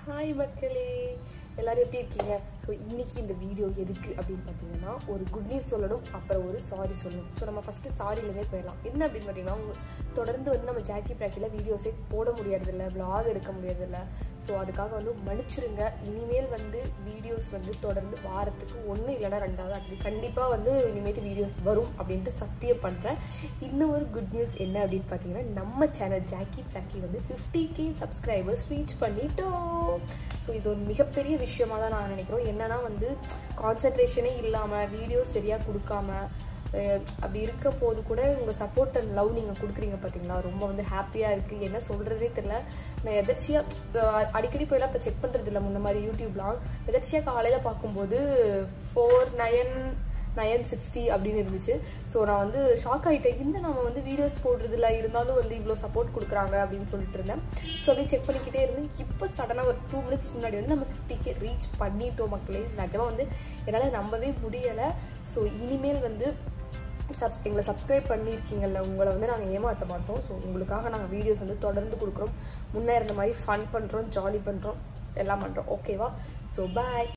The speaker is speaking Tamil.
ஹாய் மக்களே எல்லாரும் எப்படி இருக்கீங்க ஸோ இன்னைக்கு இந்த வீடியோ எதுக்கு அப்படின்னு பார்த்தீங்கன்னா ஒரு குட் நியூஸ் சொல்லணும் அப்புறம் ஒரு சாரி சொல்லணும் ஸோ நம்ம ஃபஸ்ட்டு சாரிலேருந்தே போயிடலாம் என்ன அப்படின்னு பார்த்தீங்கன்னா உங்க- தொடர்ந்து வந்து நம்ம ஜாக்கி பிராக்கியில் வீடியோஸே போட முடியறதில்ல vlog எடுக்க முடியறதில்ல ஸோ அதுக்காக வந்து மன்னிச்சிருங்க இனிமேல் வந்து வீடியோஸ் வந்து தொடர்ந்து வாரத்துக்கு ஒன்று இல்லைன்னா ரெண்டாவது அட்லீஸ்ட் கண்டிப்பாக வந்து இனிமேட்டு வீடியோஸ் வரும் அப்படின்ட்டு சத்தியம் பண்ணுறேன் இன்னும் ஒரு குட் நியூஸ் என்ன அப்படின்னு பார்த்தீங்கன்னா நம்ம சேனல் ஜாக்கி பிராக்கி வந்து ஃபிஃப்டி கே சப்ஸ்கிரைபர்ஸ் ரீச் பண்ணிட்டோம் ஸோ இது ஒரு மிகப்பெரிய விஷயமா தான் நான் நினைக்கிறோம் என்னன்னா வந்து கான்சென்ட்ரேஷனே இல்லாமல் வீடியோ சரியாக கொடுக்காம அஹ் அப்படி இருக்க போது கூட உங்கள் சப்போர்ட் அண்ட் லவ் நீங்கள் கொடுக்குறீங்க பார்த்தீங்களா ரொம்ப வந்து ஹாப்பியாக இருக்குது என்ன சொல்கிறதே தெரியல நான் எதர்ச்சியாக அடிக்கடி போயெல்லாம் இப்போ செக் பண்ணுறது இல்லை முன்ன மாதிரி யூடியூப்லாம் எதர்ச்சியாக காலையில் பார்க்கும்போது ஃபோர் நயன் நயன் சிக்ஸ்டி அப்படின்னு இருந்துச்சு ஸோ நான் வந்து ஷாக் ஆகிட்டேன் இந்த நம்ம வந்து வீடியோஸ் போடுறதில்ல இருந்தாலும் வந்து இவ்வளோ சப்போர்ட் கொடுக்குறாங்க அப்படின்னு சொல்லிட்டு இருந்தேன் ஸோ அப்படியே செக் பண்ணிக்கிட்டே இருந்தேன் இப்போ சடனாக ஒரு டூ மினிட்ஸ் முன்னாடி வந்து நம்ம ஃபிஃப்டி கே ரீச் பண்ணிட்டோம் மக்களே நிஜமாக வந்து என்னால் நம்பவே முடியலை ஸோ இனிமேல் வந்து சப்ஸ் எங்களை சப்ஸ்கிரைப் பண்ணியிருக்கீங்கல்ல உங்களை வந்து நாங்கள் ஏமாற்ற மாட்டோம் ஸோ உங்களுக்காக நாங்கள் வீடியோஸ் வந்து தொடர்ந்து கொடுக்குறோம் முன்னே இருந்த மாதிரி ஃபன் பண்ணுறோம் ஜாலி பண்ணுறோம் எல்லாம் பண்ணுறோம் ஓகேவா ஸோ பாய்